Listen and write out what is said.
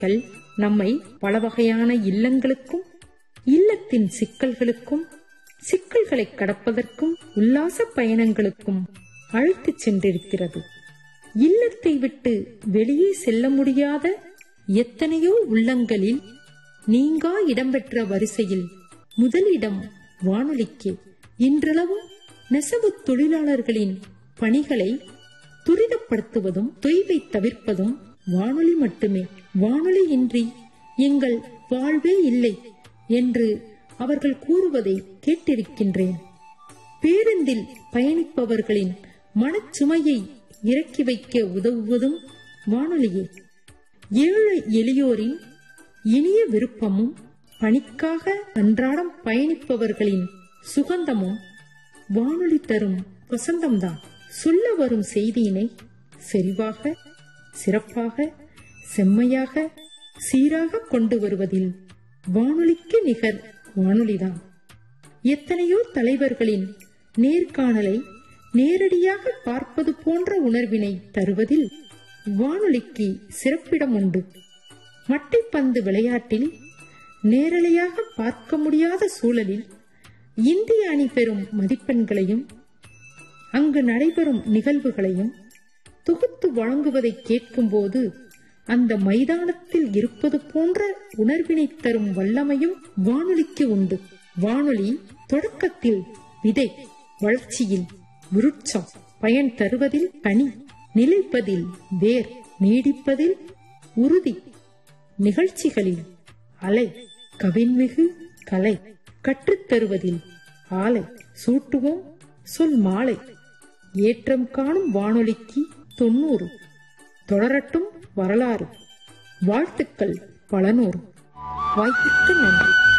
கள் நம்மை பல வகையான இல்லங்களுக்கும் இல்லத்தின் சிக்கல்களுக்கும் சிக்கல்களை கடப்பதற்கும் உல்லாச பயணங்களுக்கும் அழைத்துச் சென்றிருக்கிறது இல்லத்தை விட்டு வெளியே செல்ல முடியாத எத்தனையோ உள்ளங்களில் நீங்கா இடம்பெற்ற வரிசையில் முதலிடம் வானொலிக்கு இன்றளவும் நெசவு தொழிலாளர்களின் பணிகளை துரிதப்படுத்துவதும் தொய்வை தவிர்ப்பதும் வானொலி மட்டுமே வானொலி இன்றி எங்கள் வாழ்வே இல்லை என்று அவர்கள் கூறுவதை கேட்டிருக்கின்றேன் பேருந்தில் பயணிப்பவர்களின் மனச்சுமையை இறக்கி வைக்க உதவுவதும் வானொலியே ஏழை எளியோரின் இனிய விருப்பமும் பணிக்காக அன்றாடம் பயணிப்பவர்களின் சுகந்தமும் வானொலி தரும் வசந்தம்தான் சொல்ல வரும் செய்தியினை செறிவாக சிறப்பாக செம்மையாக சீராக கொண்டு வருவதில் வானொலிக்கு நிகர் வானொலிதான் எத்தனையோ தலைவர்களின் நேர்காணலை நேரடியாக பார்ப்பது போன்ற உணர்வினை தருவதில் வானொலிக்கு சிறப்பிடம் உண்டு மட்டைப்பந்து விளையாட்டில் நேரலையாக பார்க்க முடியாத சூழலில் இந்திய அணி பெறும் மதிப்பெண்களையும் அங்கு நடைபெறும் நிகழ்வுகளையும் தொகுத்து வழங்குவதை கேட்கும்போது அந்த மைதானத்தில் இருப்பது போன்ற உணர்வினை தரும் வல்லமையும் வானொலிக்கு உண்டு வானொலி தொடக்கத்தில் விதை வளர்ச்சியில் விருட்சம் பயன் தருவதில் கனி நிலைப்பதில் வேர் நீடிப்பதில் உறுதி நிகழ்ச்சிகளில் அலை கவின்மிகு கலை கற்றுத்தருவதில் ஆலை சூட்டுவோம் சொல் மாலை ஏற்றம் காணும் வானொலிக்கு தொண்ணூறு தொடரட்டும் வரலாறு வாழ்த்துக்கள் பல நூறு வாய்ப்புக்கு நன்றி